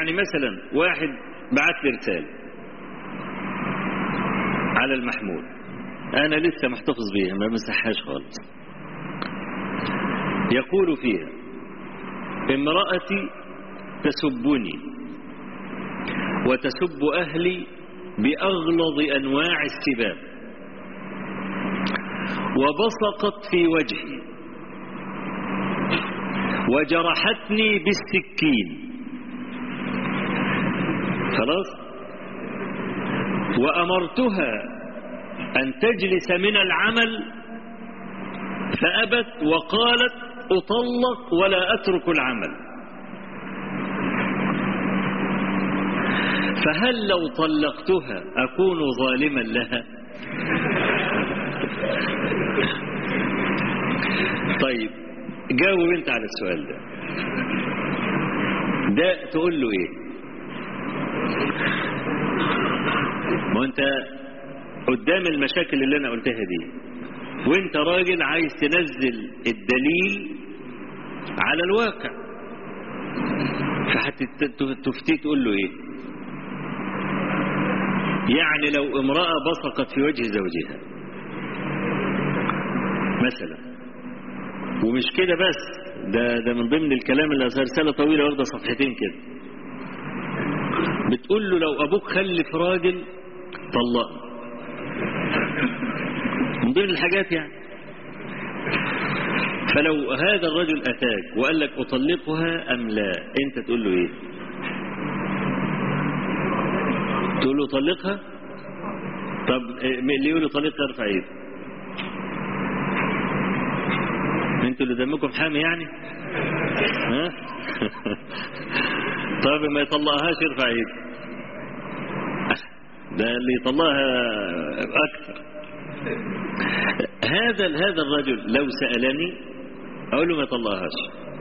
يعني مثلا واحد بعت لي رسالة على المحمول أنا لسه محتفظ بيها ما مسحهاش خالص يقول فيها امرأتي تسبني وتسب أهلي بأغلظ أنواع السباب وبصقت في وجهي وجرحتني بالسكين خلاص وأمرتها أن تجلس من العمل فأبت وقالت أطلق ولا أترك العمل فهل لو طلقتها أكون ظالما لها طيب جاوب انت على السؤال ده ده تقول له ايه ما انت قدام المشاكل اللي انا قلتها دي وانت راجل عايز تنزل الدليل على الواقع فهتفتي تقول له ايه يعني لو امرأة بصقت في وجه زوجها مثلا ومش كده بس ده ده من ضمن الكلام اللي رسالة طويلة واخده صفحتين كده بتقول له لو ابوك خلف راجل طلقني من ضمن الحاجات يعني فلو هذا الرجل اتاك وقال لك اطلقها ام لا انت تقول له ايه تقول له طلقها طب اللي يقول له طلقها ارفع ايده انتوا اللي دمكم حامي يعني ها طب ما يطلقهاش يرفع ايده ده اللي يطلقها اكثر هذا هذا الرجل لو سالني اقول له ما يطلقهاش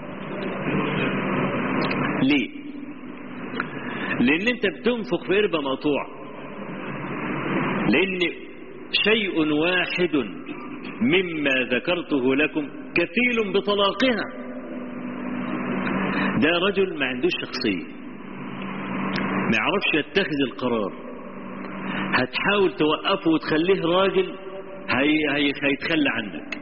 ليه لان انت بتنفخ في قربة مقطوعة لان شيء واحد مما ذكرته لكم كفيل بطلاقها ده رجل ما عندوش شخصية ما يعرفش يتخذ القرار هتحاول توقفه وتخليه راجل هي هي هيتخلى عنك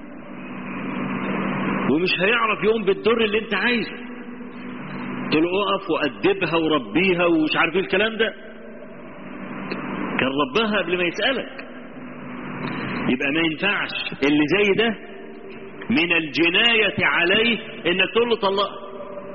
ومش هيعرف يقوم بالدور اللي انت عايزه تقول له اقف وأدبها وربيها ومش عارف ايه الكلام ده كان ربها قبل ما يسألك يبقى ما ينفعش اللي زي ده من الجناية عليه انك تقول له طلق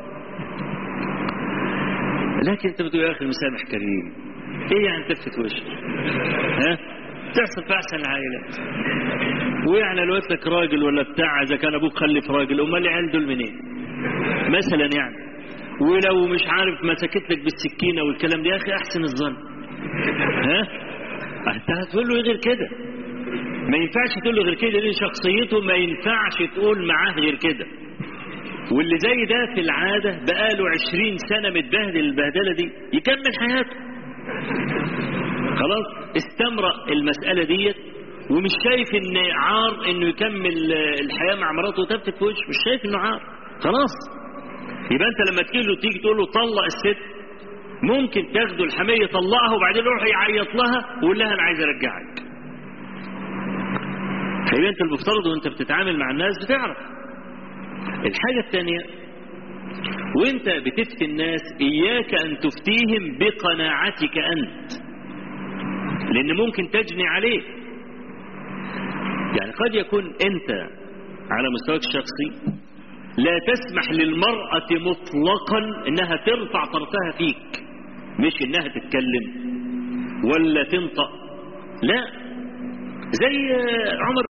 لكن انت بتقول يا اخي المسامح كريم ايه يعني تلفت وشك ها تحصل في احسن العائلات ويعني لو لك راجل ولا بتاع اذا كان ابوك خلف راجل امال العيال دول منين مثلا يعني ولو مش عارف مسكت لك بالسكينه والكلام ده يا اخي احسن الظن ها انت هتقول له غير كده ما ينفعش تقول له غير كده لان شخصيته ما ينفعش تقول معاه غير كده واللي زي ده في العادة بقاله عشرين سنة متبهدل البهدلة دي يكمل حياته خلاص استمرأ المسألة ديت ومش شايف ان عار انه يكمل الحياة مع مراته وتفتت في وشه مش شايف انه عار خلاص يبقى انت لما تجي له تيجي تقول له طلق الست ممكن تاخده الحمية طلقها وبعدين يروح يعيط لها ويقول لها انا عايز ارجعك فيبقى انت المفترض وانت بتتعامل مع الناس بتعرف الحاجة الثانية وانت بتفتي الناس اياك ان تفتيهم بقناعتك انت لان ممكن تجني عليه يعني قد يكون انت على مستواك الشخصي لا تسمح للمرأة مطلقا انها ترفع طرفها فيك مش انها تتكلم ولا تنطق لا زي عمر